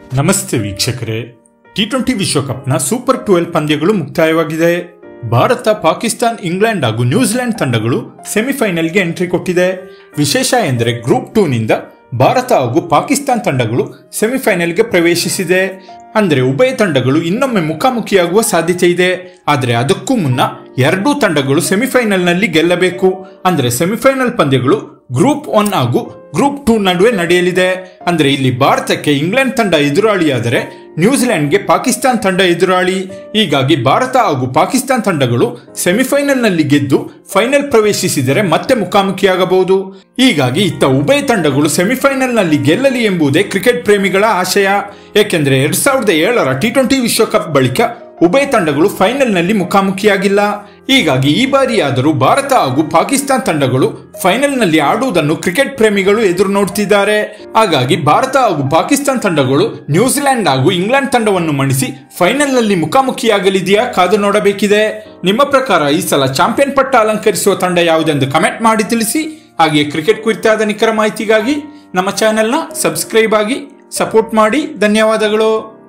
ನಮಸ್ತೆ ವೀಕ್ಷಕರೇ T twenty ವಿಶ್ವಕಪ್ನ ಸೂಪರ್ ಟ್ವೆಲ್ ಪಂದ್ಯಗಳು ಮುಕ್ತಾಯವಾಗಿದೆ ಭಾರತ ಪಾಕಿಸ್ತಾನ್ ಇಂಗ್ಲೆಂಡ್ ಹಾಗೂ ನ್ಯೂಜಿಲೆಂಡ್ ತಂಡಗಳು ಸೆಮಿಫೈನಲ್ಗೆ ಎಂಟ್ರಿ ಕೊಟ್ಟಿದೆ ವಿಶೇಷ ಎಂದರೆ ಗ್ರೂಪ್ ಟೂನಿಂದ ಭಾರತ ಹಾಗೂ ಪಾಕಿಸ್ತಾನ್ ತಂಡಗಳು ಸೆಮಿಫೈನಲ್ಗೆ ಪ್ರವೇಶಿಸಿದೆ ಅಂದರೆ ಉಭಯ ತಂಡಗಳು ಇನ್ನೊಮ್ಮೆ ಮುಖಾಮುಖಿಯಾಗುವ ಸಾಧ್ಯತೆ ಇದೆ ಆದರೆ ಅದಕ್ಕೂ ಮುನ್ನ ಎರಡೂ ತಂಡಗಳು ಸೆಮಿಫೈನಲ್ನಲ್ಲಿ ಗೆಲ್ಲಬೇಕು ಅಂದರೆ ಸೆಮಿಫೈನಲ್ ಪಂದ್ಯಗಳು ಗ್ರೂಪ್ ಒನ್ ಹಾಗೂ ಗ್ರೂಪ್ ಟೂ ನಡುವೆ ನಡೆಯಲಿದೆ ಅಂದ್ರೆ ಇಲ್ಲಿ ಭಾರತಕ್ಕೆ ಇಂಗ್ಲೆಂಡ್ ತಂಡ ಎದುರಾಳಿಯಾದರೆ ನ್ಯೂಜಿಲೆಂಡ್ಗೆ ಪಾಕಿಸ್ತಾನ್ ತಂಡ ಎದುರಾಳಿ ಹೀಗಾಗಿ ಭಾರತ ಹಾಗೂ ಪಾಕಿಸ್ತಾನ್ ತಂಡಗಳು ಸೆಮಿಫೈನಲ್ನಲ್ಲಿ ಗೆದ್ದು ಫೈನಲ್ ಪ್ರವೇಶಿಸಿದರೆ ಮತ್ತೆ ಮುಖಾಮುಖಿಯಾಗಬಹುದು ಹೀಗಾಗಿ ಇತ್ತ ಉಭಯ ತಂಡಗಳು ಸೆಮಿಫೈನಲ್ನಲ್ಲಿ ಗೆಲ್ಲಲಿ ಎಂಬುದೇ ಕ್ರಿಕೆಟ್ ಪ್ರೇಮಿಗಳ ಆಶಯ ಏಕೆಂದರೆ ಎರಡ್ ಸಾವಿರದ ಏಳರ ಟಿ ಟ್ವೆಂಟಿ ವಿಶ್ವಕಪ್ ಬಳಿಕ ಉಭಯ ತಂಡಗಳು ಫೈನಲ್ನಲ್ಲಿ ಮುಖಾಮುಖಿಯಾಗಿಲ್ಲ ಹೀಗಾಗಿ ಈ ಬಾರಿಯಾದರೂ ಭಾರತ ಹಾಗೂ ಪಾಕಿಸ್ತಾನ್ ತಂಡಗಳು ಫೈನಲ್ನಲ್ಲಿ ಆಡುವುದನ್ನು ಕ್ರಿಕೆಟ್ ಪ್ರೇಮಿಗಳು ಎದುರು ನೋಡ್ತಿದ್ದಾರೆ ಹಾಗಾಗಿ ಭಾರತ ಹಾಗೂ ಪಾಕಿಸ್ತಾನ್ ತಂಡಗಳು ನ್ಯೂಜಿಲೆಂಡ್ ಹಾಗೂ ಇಂಗ್ಲೆಂಡ್ ತಂಡವನ್ನು ಮಣಿಸಿ ಫೈನಲ್ನಲ್ಲಿ ಮುಖಾಮುಖಿಯಾಗಲಿದೆಯಾ ಕಾದು ನೋಡಬೇಕಿದೆ ನಿಮ್ಮ ಪ್ರಕಾರ ಈ ಸಲ ಚಾಂಪಿಯನ್ ಪಟ್ಟ ಅಲಂಕರಿಸುವ ತಂಡ ಯಾವುದೆಂದು ಕಮೆಂಟ್ ಮಾಡಿ ತಿಳಿಸಿ ಹಾಗೆ ಕ್ರಿಕೆಟ್ ಕುರಿತಾದ ನಿಖರ ಮಾಹಿತಿಗಾಗಿ ನಮ್ಮ ಚಾನೆಲ್ನ ಸಬ್ಸ್ಕ್ರೈಬ್ ಆಗಿ ಸಪೋರ್ಟ್ ಮಾಡಿ ಧನ್ಯವಾದಗಳು